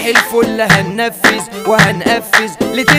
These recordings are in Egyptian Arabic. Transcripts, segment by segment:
الفل هننفذ وهنقفز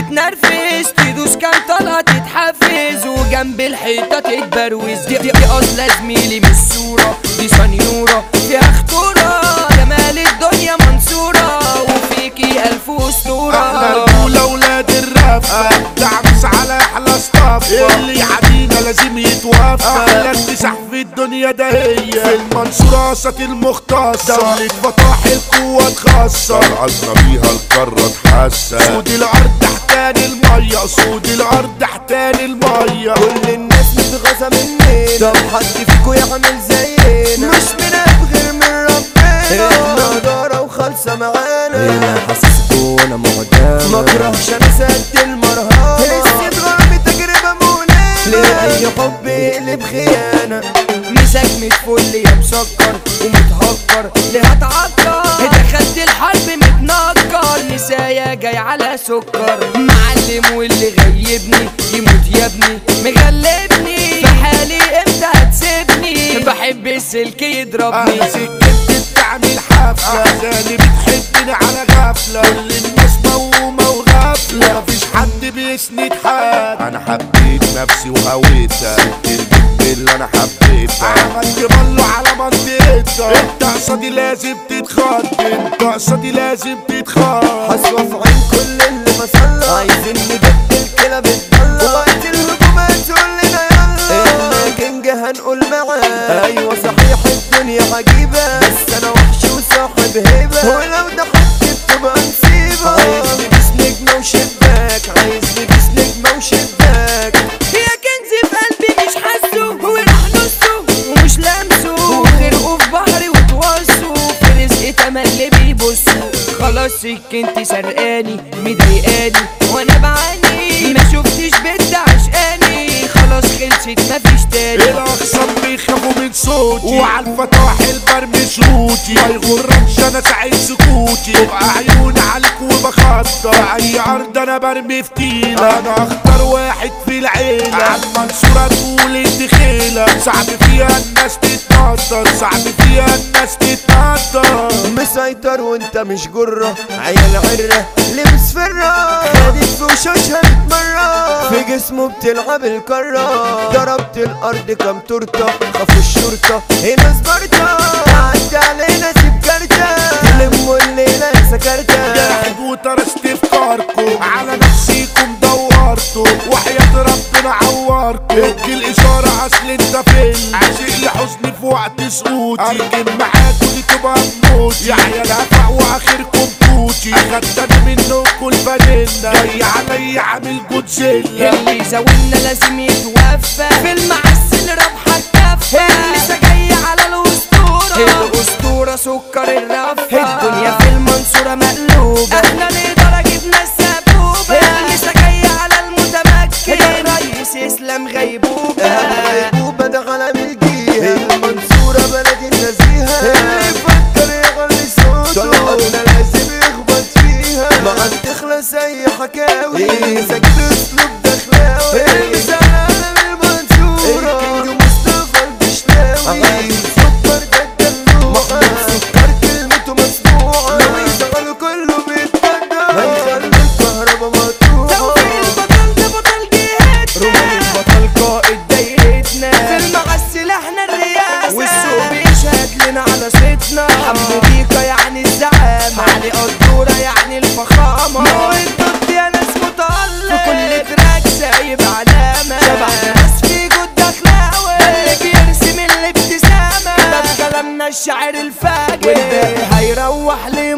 لتتنرفز تدوس كام طلقة تتحفز وجنب الحيطة تتبروز دي, دي, دي أصل زميلي مش صورة دي سنيورة فيها خطورة جمال الدنيا منصورة وفيكي ألف احنا أسطورة رجولة ولاد الرفة دعبس على احلى اصطفة اللي يعدينا لازم يتوفى احلى اكتساح في الدنيا ده هي في المنصورة سات المختصة دولة فطاح القوة الخاصة طلعتنا بيها القارة تحسن سود الارض تحتان المية سود الارض تحتان المية كل الناس متغاظة مننا طب حد فيكو يعمل زينا مش من غير من ربنا احنا دارة وخالصة معانا هنا حاسسكو وانا معدام ما اكرهش انا سد المرهان حسيت غرامي تجربة مؤلمة لأي حب يقلب خيانة مسك متفل يا مسكر ومتهكر ليه هتعكر دخلت الحرب متنكر نسايا جاي على سكر معلم واللي غيبني يموت يا ابني مغلبني في حالي امتى هتسيبني بحب السلك يضربني انا سكت بتعمل حفلة اغاني بتحبني على غفلة كل الناس مومة وغفلة مفيش حد بيسند حد انا حبيت نفسي وهويتها البنت اللي انا حبيتها عملت بلو على منطقتها الطقسة دي لازم تتخض الطقسة دي لازم تتخض حسوة في عين كل اللي ما صلى عايزين نجد الكلاب الضالة وقت الهجوم هتقول لنا يلا احنا كينج هنقول معاه ايوه صحيح الدنيا عجيبة بس انا وحش وصاحب هيبة ولو ده حد بتبقى نسيبة عايز نبيس نجمة وشباك عايز نبيس نجمة وشباك يا كنز في قلبي مش حاسه وراح نصه ومش لامسه وغرقوا في بحري وتوصوا في رزق تملي بيبصوا خلاص سكنتي سرقاني مضايقاني وانا بعاني ما شفتش بنت عشقاني خلاص خلصت مفيش تاني الاخصام بيخافوا من صوتي وعلى الفتاح برمي شروطي ما يغركش انا سعيد سكوتي تبقى عيوني عليك وبخطر اي عرض انا برمي فتيلة انا اختار واحد في العيلة عن منصورة تقول الدخيلة صعب فيها الناس تتنطر صعب فيها الناس تتنطر مسيطر وانت مش جرة عيال عرة لبس فرة خدت في وشوشها متمرة في جسمه بتلعب الكرة ضربت الارض كام تورتة خافوا الشرطة هنا سبارتا عدى علينا سيب كارتة تلموا الليلة سكرتة قاعد وترست افكاركم على نفسيكم دورتوا وحياة ربنا عوركم ادي الاشارة اصل انت فين عاشق لحزني في وقت سقوطي ارجم معاكوا دي تبقى موتي يا عيال هفع واخركم توتي اخدت انا منكم الفانيلا جاي عليا عامل جودزيلا اللي زاولنا لازم يتوفى في المعسل ربحة كفة لسه جاي على الأسطورة الأسطورة سكر الرفة الدنيا في المنصورة مقلوبة احنا نقدر جبنا السبوبة لسه جاي على المتمكن الرئيس اسلام غيبوبة غيبوبة ده علم الجيهة المنصورة بلد النزيهة اللي يفكر يغلي صوته طلقاتنا لازم يخبط فيها ما عاد تخلص أي حكاوي سجل أسلوب دخلاوي المثال عالم المنصورة الكينج مصطفى البشلاوي عايز سكر جد محمد سكر كلمته مسموعة لو يشغلوا كله بيتبدع هيخلي الكهرباء مقطوعة توفيق البطل ده بطل جهتنا رومان البطل قائد دايرتنا في المعسل احنا الرئاسة والسوق بيشهد لنا على صيتنا حمو بيكا يعني الزعامة علي قدورة يعني الفخامة مو الضد يا ناس متألق في كل تراك سايب علامة شبح ناس في جود اخلاوي اللي بيرسم الابتسامة ده في كلامنا الشاعر الفاجر والباقي هيروح ليه